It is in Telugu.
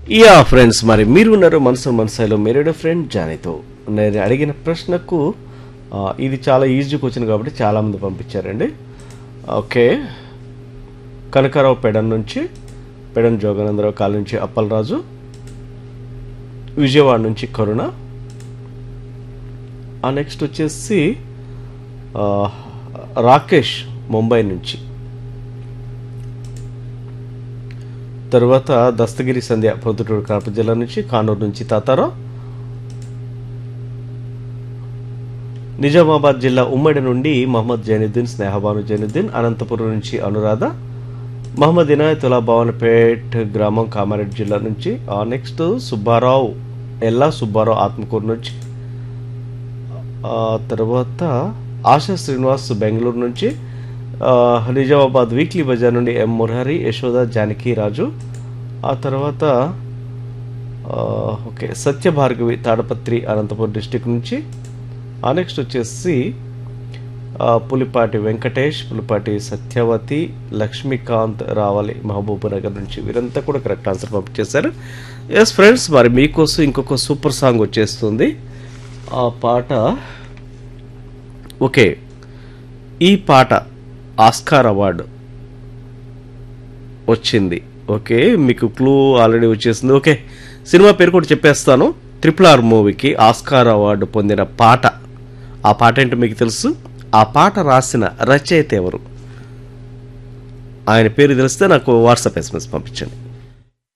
యా ఫ్రెండ్స్ మరి మీరు ఉన్నారు మనసు మనసాయిలో మీరేడో ఫ్రెండ్ జానీతో నేను అడిగిన ప్రశ్నకు ఆ, ఇది చాలా ఈజీ క్వశ్చన్ కాబట్టి చాలామంది పంపించారండి ఓకే కనకారావు పెడన్ నుంచి పెడన్ జోగానందరావు కాలనీ నుంచి అప్పలరాజు విజయవాడ నుంచి కరుణ ఆ నెక్స్ట్ వచ్చేసి ఆ, రాకేష్ ముంబై నుంచి తర్వాత దస్తగిరి సంధ్య ప్రొద్దుటూరు కడప జిల్లా నుంచి కానూరు నుంచి తాతారావు నిజామాబాద్ జిల్లా ఉమ్మడి నుండి మహమ్మద్ జైనుద్దీన్ స్నేహబాను జైనుద్దీన్ అనంతపురం నుంచి అనురాధ మహమ్మద్ ఇనాయతుల్లా భవన్పేట్ గ్రామం కామారెడ్డి జిల్లా నుంచి ఆ నెక్స్ట్ సుబ్బారావు ఎల్లా సుబ్బారావు ఆత్మకూరు నుంచి ఆ తర్వాత ఆశా శ్రీనివాస్ బెంగళూరు నుంచి ఆ, నిజామాబాద్ వీక్లీ బజార్ నుండి ఎం మురహరి యశోద జానకి రాజు ఆ తర్వాత ఆ, ఓకే సత్యభార్గవి తాడపత్రి అనంతపురం డిస్టిక్ నుంచి ఆ నెక్స్ట్ వచ్చేసి ఆ, పులిపాటి వెంకటేష్ పులిపాటి సత్యవతి లక్ష్మీకాంత్ రావాలి మహబూబ్ నగర్ నుంచి వీరంతా కూడా కరెక్ట్ ఆన్సర్ పంపించేశారు ఎస్ ఫ్రెండ్స్ మరి మీకోసం ఇంకొక సూపర్ సాంగ్ వచ్చేస్తుంది ఆ పాట ఓకే ఈ పాట ఆస్కార్ అవార్డు వచ్చింది ఓకే మీకు క్లూ ఆల్రెడీ వచ్చేసింది ఓకే సినిమా పేరు కూడా చెప్పేస్తాను ట్రిపుల్ ఆర్ మూవీకి ఆస్కార్ అవార్డు పొందిన పాట ఆ పాట ఏంటో మీకు తెలుసు ఆ పాట రాసిన రచయిత ఎవరు ఆయన పేరు తెలిస్తే నాకు వాట్సాప్ ఎస్ఎంఎస్ పంపించండి